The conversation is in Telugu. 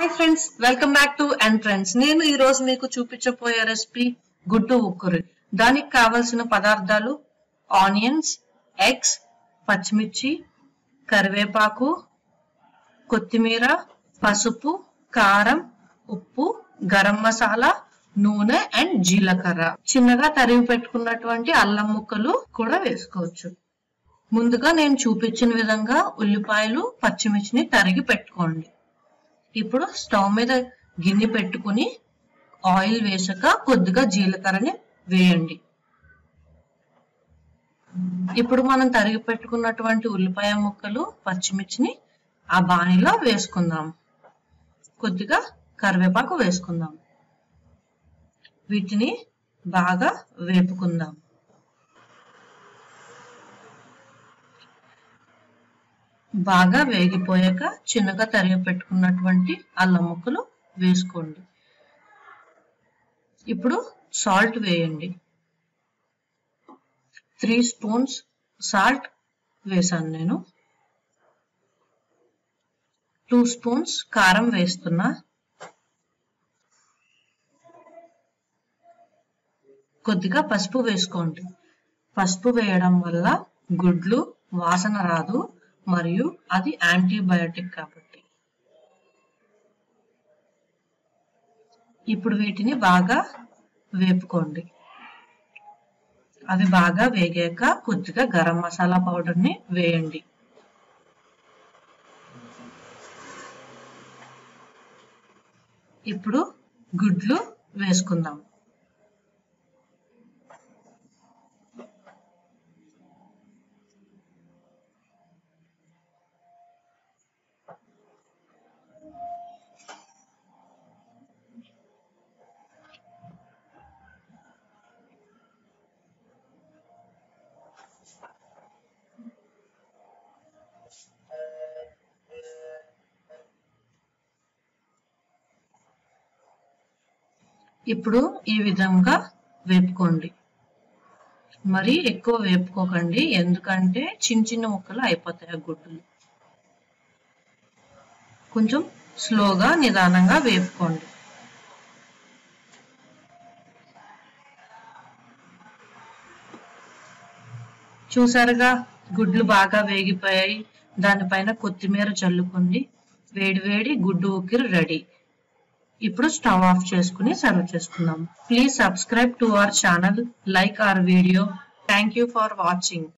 hi friends welcome back to and friends నేను ఈ రోజు మీకు చూపించబోయే రెసిపీ గుడ్డు ఉక్కురి దానికి కావలసిన పదార్థాలు ఆనియన్స్ ఎగ్స్ పచ్చిమిర్చి కరివేపాకు కొత్తిమీర పసుపు కారం ఉప్పు గరం మసాలా నూనె అండ్ జీలకర్ర చిన్నగా తరిగి పెట్టుకున్నటువంటి అల్లం ముక్కలు కూడా వేసుకోవచ్చు ముందుగా నేను చూపించిన విధంగా ఉల్లిపాయలు పచ్చిమిర్చిని తరిగి పెట్టుకోండి ఇప్పుడు స్టవ్ మీద గిన్నె పెట్టుకుని ఆయిల్ వేసాక కొద్దిగా జీలకర్రని వేయండి ఇప్పుడు మనం తరిగి పెట్టుకున్నటువంటి ఉల్లిపాయ ముక్కలు పచ్చిమిర్చిని ఆ బాణీలో వేసుకుందాం కొద్దిగా కరివేపాకు వేసుకుందాం వీటిని బాగా వేపుకుందాం బాగా వేగిపోయాక చిన్నగా తరిగి పెట్టుకున్నటువంటి అల్లం ముక్కలు వేసుకోండి ఇప్పుడు సాల్ట్ వేయండి త్రీ స్పూన్స్ సాల్ట్ వేసాను నేను టూ స్పూన్స్ కారం వేస్తున్నా కొద్దిగా పసుపు వేసుకోండి పసుపు వేయడం వల్ల గుడ్లు వాసన రాదు మరియు అది యాంటీబయాటిక్ కాబట్టి ఇప్పుడు వీటిని బాగా వేపుకోండి అవి బాగా వేగాక కొద్దిగా గరం మసాలా పౌడర్ని వేయండి ఇప్పుడు గుడ్లు వేసుకుందాం ఇప్పుడు ఈ విధంగా వేపుకోండి మరి ఎక్కువ వేపుకోకండి ఎందుకంటే చిన్న చిన్న ముక్కలు అయిపోతాయి ఆ గుడ్డులు కొంచెం స్లోగా నిదానంగా వేపుకోండి చూసారుగా గుడ్లు బాగా వేగిపోయాయి దానిపైన కొత్తిమీర చల్లుకోండి వేడి వేడి గుడ్డు ఉక్కిరి రెడీ ఇప్పుడు స్టవ్ ఆఫ్ చేసుకుని సర్వ్ చేసుకుందాం please subscribe to our channel like our video thank you for watching